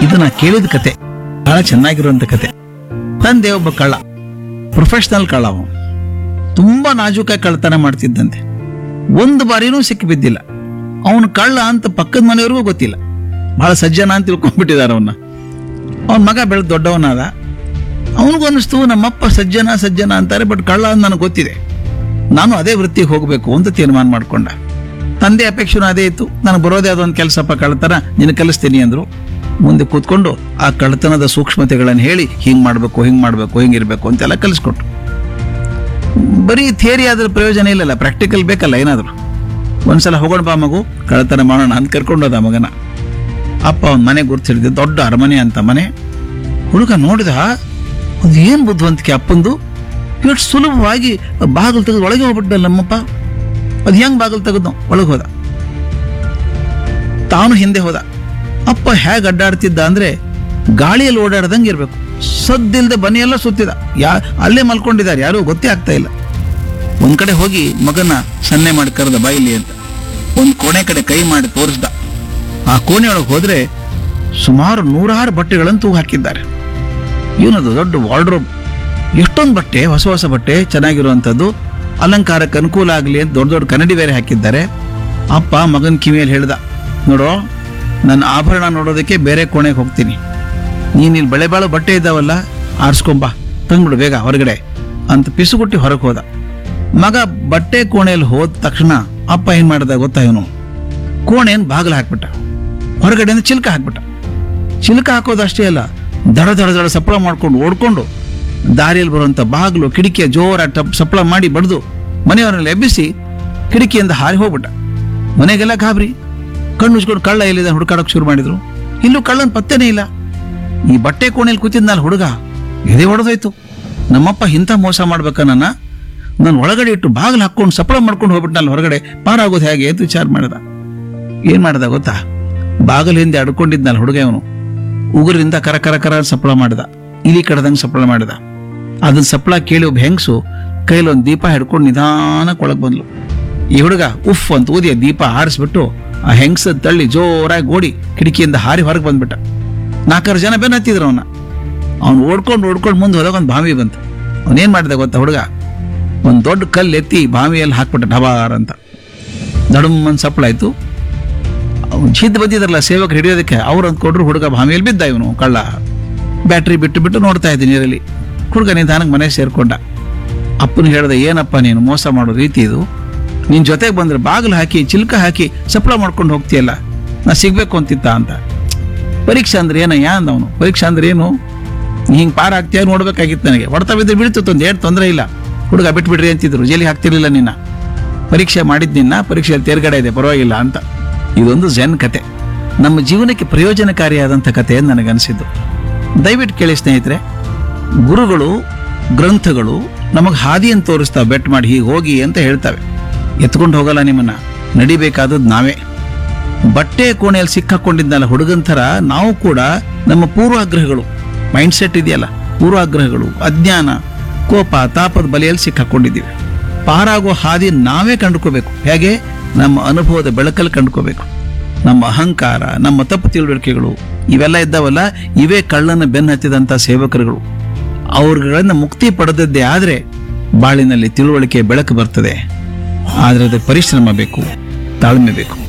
ಇದು ನಾ ಕೇಳಿದ ಕತೆ ಬಹಳ ಚೆನ್ನಾಗಿರುವಂತ ಕತೆ ತಂದೆ ಒಬ್ಬ ಕಳ್ಳ ಪ್ರೊಫೆಷನಲ್ ಕಳ್ಳ ಅವನು ತುಂಬಾ ನಾಜೂಕಾಗಿ ಕಳ್ಳತನ ಮಾಡ್ತಿದ್ದಂತೆ ಒಂದು ಬಾರಿನೂ ಸಿಕ್ಕಿ ಬಿದ್ದಿಲ್ಲ ಅವನು ಕಳ್ಳ ಅಂತ ಪಕ್ಕದ ಮನೆಯವ್ರಿಗೂ ಗೊತ್ತಿಲ್ಲ ಬಹಳ ಸಜ್ಜನ ಅಂತ ತಿಳ್ಕೊಂಡ್ಬಿಟ್ಟಿದ್ದಾರೆ ಅವನ್ನ ಅವನ ಮಗ ಬೆಳೆದು ದೊಡ್ಡವನಾದ ಅವನಿಗೂ ಅನ್ನಿಸ್ತು ನಮ್ಮಪ್ಪ ಸಜ್ಜನ ಸಜ್ಜನ ಅಂತಾರೆ ಬಟ್ ಕಳ್ಳ ಅಂತ ನನಗೆ ಗೊತ್ತಿದೆ ನಾನು ಅದೇ ವೃತ್ತಿಗೆ ಹೋಗಬೇಕು ಅಂತ ತೀರ್ಮಾನ ಮಾಡ್ಕೊಂಡ ತಂದೆ ಅಪೇಕ್ಷೆನೂ ಅದೇ ಇತ್ತು ನಾನು ಬರೋದೇ ಅದೊಂದು ಕೆಲಸಪ್ಪ ಕಳ್ಳತನ ನಿನ್ನ ಕಲಿಸ್ತೀನಿ ಅಂದ್ರು ಮುಂದೆ ಕೂತ್ಕೊಂಡು ಆ ಕಳ್ಳತನದ ಸೂಕ್ಷ್ಮತೆಗಳನ್ನು ಹೇಳಿ ಹಿಂಗ್ ಮಾಡ್ಬೇಕು ಹಿಂಗ್ ಮಾಡ್ಬೇಕು ಹಿಂಗಿರ್ಬೇಕು ಅಂತೆಲ್ಲ ಕಲಿಸ್ಕೊಟ್ರು ಬರೀ ಥಿಯರಿ ಆದ್ರೆ ಪ್ರಯೋಜನ ಇಲ್ಲಲ್ಲ ಪ್ರಾಕ್ಟಿಕಲ್ ಬೇಕಲ್ಲ ಏನಾದ್ರು ಒಂದ್ಸಲ ಹೋಗೋಣ ಬಾ ಮಗು ಕಳ್ಳತನ ಮಾಡೋಣ ಅಂತ ಕರ್ಕೊಂಡೋದ ಮಗನ ಅಪ್ಪ ಅವನ ಮನೆ ಗುರ್ತಿಡಿದ ದೊಡ್ಡ ಅರಮನೆ ಅಂತ ಮನೆ ಹುಡುಗ ನೋಡಿದ ಅದು ಏನ್ ಬುದ್ಧಿವಂತಿಕೆ ಅಪ್ಪಂದು ಎಷ್ಟು ಸುಲಭವಾಗಿ ಬಾಗಿಲು ತೆಗೆದು ಒಳಗೆ ಹೋಗ್ಬಿಟ್ಟಲ್ಲ ನಮ್ಮಪ್ಪ ಅದು ಹೆಂಗ್ ಬಾಗಿಲು ತೆಗೆದು ಒಳಗೆ ಹೋದ ತಾನು ಹಿಂದೆ ಹೋದ ಅಪ್ಪ ಹೇಗೆ ಅಡ್ಡಾಡ್ತಿದ್ದ ಅಂದ್ರೆ ಗಾಳಿಯಲ್ಲಿ ಓಡಾಡ್ದಂಗೆ ಇರ್ಬೇಕು ಸದ್ದಿಲ್ದೆ ಬನಿಯೆಲ್ಲ ಸುತ್ತಿದ ಯಾ ಅಲ್ಲೇ ಮಲ್ಕೊಂಡಿದ್ದಾರೆ ಯಾರೂ ಗೊತ್ತೇ ಆಗ್ತಾ ಇಲ್ಲ ಒಂದ್ ಕಡೆ ಹೋಗಿ ಮಗನ ಸನ್ನೆ ಮಾಡಿ ಕರೆದ ಬಾಯಿಲಿ ಅಂತ ಒಂದ್ ಕೋಣೆ ಕಡೆ ಕೈ ಮಾಡಿ ತೋರಿಸ್ದ ಆ ಕೋಣೆಯೊಳಗೆ ಹೋದ್ರೆ ಸುಮಾರು ನೂರಾರು ಬಟ್ಟೆಗಳನ್ನು ತೂಗು ಹಾಕಿದ್ದಾರೆ ಇವನದು ದೊಡ್ಡ ವಾರ್ಡ್ರೋಬ್ ಎಷ್ಟೊಂದು ಬಟ್ಟೆ ಹೊಸ ಹೊಸ ಬಟ್ಟೆ ಚೆನ್ನಾಗಿರುವಂಥದ್ದು ಅಲಂಕಾರಕ್ಕೆ ಅನುಕೂಲ ಆಗಲಿ ಅಂತ ದೊಡ್ಡ ದೊಡ್ಡ ಕನ್ನಡಿ ಬೇರೆ ಹಾಕಿದ್ದಾರೆ ಅಪ್ಪ ಮಗನ ಕಿವಿಯಲ್ಲಿ ಹೇಳ್ದ ನೋಡೋ ನನ್ನ ಆಭರಣ ನೋಡೋದಕ್ಕೆ ಬೇರೆ ಕೋಣೆಗೆ ಹೋಗ್ತೀನಿ ನೀನು ಇಲ್ಲಿ ಬೆಳೆ ಬಾಳು ಬಟ್ಟೆ ಇದ್ದಾವಲ್ಲ ಆರಿಸ್ಕೊಂಬಾ ತಂದ್ಬಿಡು ಬೇಗ ಹೊರಗಡೆ ಅಂತ ಪಿಸುಗುಟ್ಟಿ ಹೊರಗೆ ಹೋದ ಮಗ ಬಟ್ಟೆ ಕೋಣೆಯಲ್ಲಿ ಹೋದ ತಕ್ಷಣ ಅಪ್ಪ ಏನ್ ಮಾಡ್ದ ಗೊತ್ತಾ ಇವನು ಕೋಣೆಯನ್ನು ಬಾಗಿಲು ಹಾಕ್ಬಿಟ್ಟ ಹೊರಗಡೆಯಿಂದ ಚಿಲ್ಕ ಹಾಕ್ಬಿಟ್ಟ ಚಿಲ್ಕ ಹಾಕೋದಷ್ಟೇ ಅಲ್ಲ ದಡ ದಡ ದಡ ಸಪ್ಪಳ ಮಾಡ್ಕೊಂಡು ಓಡ್ಕೊಂಡು ದಾರಿಯಲ್ಲಿ ಬರುವಂತ ಬಾಗಿಲು ಕಿಟಕಿಯ ಜೋರ ಟಪ್ ಸಪ್ಪಳ ಮಾಡಿ ಬಡ್ದು ಮನೆಯವರನ್ನೆಲ್ಲ ಎಬ್ಬಿಸಿ ಕಿಟಕಿಯಿಂದ ಹಾರಿ ಹೋಗ್ಬಿಟ್ಟ ಮನೆಗೆಲ್ಲ ಗಾಬರಿ ಕಣ್ಣು ಉಜ್ಕೊಂಡು ಕಳ್ಳ ಎಲ್ಲಿದೆ ಹುಡುಕಾಡೋಕೆ ಶುರು ಮಾಡಿದ್ರು ಇಲ್ಲೂ ಕಳ್ಳನ ಪತ್ತೆನೇ ಇಲ್ಲ ಈ ಬಟ್ಟೆ ಕೋಣೆಯಲ್ಲಿ ಕೂತಿದ್ನಲ್ಲ ಹುಡುಗ ಎದೆ ಹೊಡೆದೋಯ್ತು ನಮ್ಮಪ್ಪ ಇಂಥ ಮೋಸ ಮಾಡ್ಬೇಕ ನನ್ನ ನಾನು ಒಳಗಡೆ ಇಟ್ಟು ಬಾಗಿಲು ಹಾಕೊಂಡು ಸಪ್ಪಳ ಮಾಡ್ಕೊಂಡು ಹೋಗ್ಬಿಟ್ನಲ್ಲ ಹೊರಗಡೆ ಪಾರಾಗೋದು ಹೇಗೆ ಅಂತ ವಿಚಾರ ಮಾಡಿದ ಏನ್ ಮಾಡ್ದ ಗೊತ್ತಾ ಬಾಗಿಲು ಹಿಂದೆ ಅಡ್ಕೊಂಡಿದ್ನಲ್ಲ ಹುಡುಗ ಅವನು ಉಗುರಿಂದ ಕರ ಕರ ಕರ ಸಪ್ಪಳ ಮಾಡಿದ ಇಲಿ ಕಡ್ದಂಗೆ ಸಪ್ಪಳ ಮಾಡಿದ ಅದನ್ನ ಸಪ್ಪಳ ಕೇಳಿ ಒಬ್ಬ ಹೆಂಗಸು ಕೈಲಿ ಒಂದು ದೀಪ ಹಿಡ್ಕೊಂಡು ನಿಧಾನಕ್ಕೆ ಒಳಗೆ ಬಂದ್ಲು ಈ ಹುಡುಗ ಉಫ್ ಅಂತ ಊದಿ ಆ ದೀಪ ಆರಿಸ್ಬಿಟ್ಟು ಆ ಹೆಂಗಸ ತಳ್ಳಿ ಜೋರಾಗಿ ಓಡಿ ಕಿಟಕಿಯಿಂದ ಹಾರಿ ಹೊರಗೆ ಬಂದ್ಬಿಟ್ಟ ನಾಲ್ಕಾರು ಜನ ಬೆನ್ನ ಹತ್ತಿದ್ರು ಅವನ ಅವ್ನು ಓಡ್ಕೊಂಡು ಓಡ್ಕೊಂಡು ಮುಂದೆ ಹೋದಾಗ ಒಂದು ಬಾವಿ ಬಂತು ಅವನೇನ್ ಮಾಡಿದ ಗೊತ್ತಾ ಹುಡುಗ ಒಂದು ದೊಡ್ಡ ಕಲ್ಲು ಎತ್ತಿ ಬಾವಿಯಲ್ಲಿ ಹಾಕ್ಬಿಟ್ಟ ಢಬಾರ್ ಅಂತ ದಡಮ್ಮನ್ ಸಪ್ಪಳಾಯ್ತು ಅವ್ನು ಜಿದ್ದು ಬಂದಿದ್ರಲ್ಲ ಸೇವಕರು ಹಿಡಿಯೋದಕ್ಕೆ ಅವ್ರು ಅಂದ್ಕೊಂಡ್ರು ಹುಡುಗ ಬಾವಿಯಲ್ಲಿ ಬಿದ್ದ ಇವನು ಕಳ್ಳ ಬ್ಯಾಟ್ರಿ ಬಿಟ್ಟು ಬಿಟ್ಟು ನೋಡ್ತಾ ಇದ್ದ ನೀರಲ್ಲಿ ಹುಡುಗ ನಿಧಾನಕ್ಕೆ ಮನೆ ಸೇರ್ಕೊಂಡ ಅಪ್ಪನ ಹೇಳ್ದೆ ಏನಪ್ಪ ನೀನು ಮೋಸ ಮಾಡೋ ರೀತಿ ಇದು ನಿನ್ ಜೊತೆಗೆ ಬಂದ್ರೆ ಬಾಗಿಲು ಹಾಕಿ ಚಿಲ್ಕ ಹಾಕಿ ಸಪ್ಲ ಮಾಡ್ಕೊಂಡು ಹೋಗ್ತೀಯಲ್ಲ ನಾ ಸಿಗ್ಬೇಕು ಅಂತಿತ್ತ ಅಂತ ಪರೀಕ್ಷೆ ಅಂದ್ರೆ ಏನಯ್ಯ ಅಂದ ಅವನು ಪರೀಕ್ಷೆ ಅಂದ್ರೆ ಏನು ನೀ ಹಿಂಗ್ ಪಾರ ಆಗ್ತೀಯ ನೋಡ್ಬೇಕಾಗಿತ್ತು ನನಗೆ ಹೊಡ್ತಾ ಬಿದ್ರೆ ಬೀಳ್ತಿತ್ತು ಒಂದು ಏನು ತೊಂದರೆ ಇಲ್ಲ ಹುಡುಗ ಬಿಟ್ಬಿಡ್ರಿ ಅಂತಿದ್ರು ಜೈಲಿಗೆ ಹಾಕ್ತಿರ್ಲಿಲ್ಲ ನಿನ್ನ ಪರೀಕ್ಷೆ ಮಾಡಿದ್ ನಿನ್ನ ಪರೀಕ್ಷೆಯಲ್ಲಿ ತೇರ್ಗಡೆ ಇದೆ ಪರವಾಗಿಲ್ಲ ಅಂತ ಇದೊಂದು ಜನ್ ಕತೆ ನಮ್ಮ ಜೀವನಕ್ಕೆ ಪ್ರಯೋಜನಕಾರಿಯಾದಂಥ ಕತೆ ಅಂತ ನನಗನ್ಸಿದ್ದು ದಯವಿಟ್ಟು ಕೇಳಿ ಸ್ನೇಹಿತರೆ ಗುರುಗಳು ಗ್ರಂಥಗಳು ನಮಗೆ ಹಾದಿಯನ್ನು ತೋರಿಸ್ತಾವೆ ಬೆಟ್ ಮಾಡಿ ಹೀಗೆ ಹೋಗಿ ಅಂತ ಹೇಳ್ತವೆ ಎತ್ಕೊಂಡು ಹೋಗಲ್ಲ ನಿಮ್ಮನ್ನ ನಡಿಬೇಕಾದದ್ದು ನಾವೇ ಬಟ್ಟೆ ಕೋಣೆಯಲ್ಲಿ ಸಿಕ್ಕಾಕೊಂಡಿದ್ದಲ್ಲ ಹುಡುಗನ ಥರ ನಾವು ಕೂಡ ನಮ್ಮ ಪೂರ್ವಾಗ್ರಹಗಳು ಮೈಂಡ್ ಸೆಟ್ ಇದೆಯಲ್ಲ ಪೂರ್ವಾಗ್ರಹಗಳು ಅಜ್ಞಾನ ಕೋಪ ತಾಪದ ಬಲೆಯಲ್ಲಿ ಸಿಕ್ಕಾಕೊಂಡಿದ್ದೀವಿ ಪಾರಾಗೋ ಹಾದಿ ನಾವೇ ಕಂಡುಕೋಬೇಕು ಹೇಗೆ ನಮ್ಮ ಅನುಭವದ ಬೆಳಕಲ್ಲಿ ಕಂಡುಕೋಬೇಕು ನಮ್ಮ ಅಹಂಕಾರ ನಮ್ಮ ತಪ್ಪು ತಿಳುವಳಿಕೆಗಳು ಇವೆಲ್ಲ ಇದ್ದಾವಲ್ಲ ಇವೇ ಕಳ್ಳನ ಬೆನ್ನ ಹತ್ತಿದಂಥ ಸೇವಕರುಗಳು ಅವ್ರಗಳಿಂದ ಮುಕ್ತಿ ಪಡೆದದ್ದೇ ಆದ್ರೆ ಬಾಳಿನಲ್ಲಿ ತಿಳುವಳಿಕೆ ಬೆಳಕು ಬರ್ತದೆ ಆದ್ರೆ ಅದಕ್ಕೆ ಪರಿಶ್ರಮ ಬೇಕು ತಾಳ್ಮೆ ಬೇಕು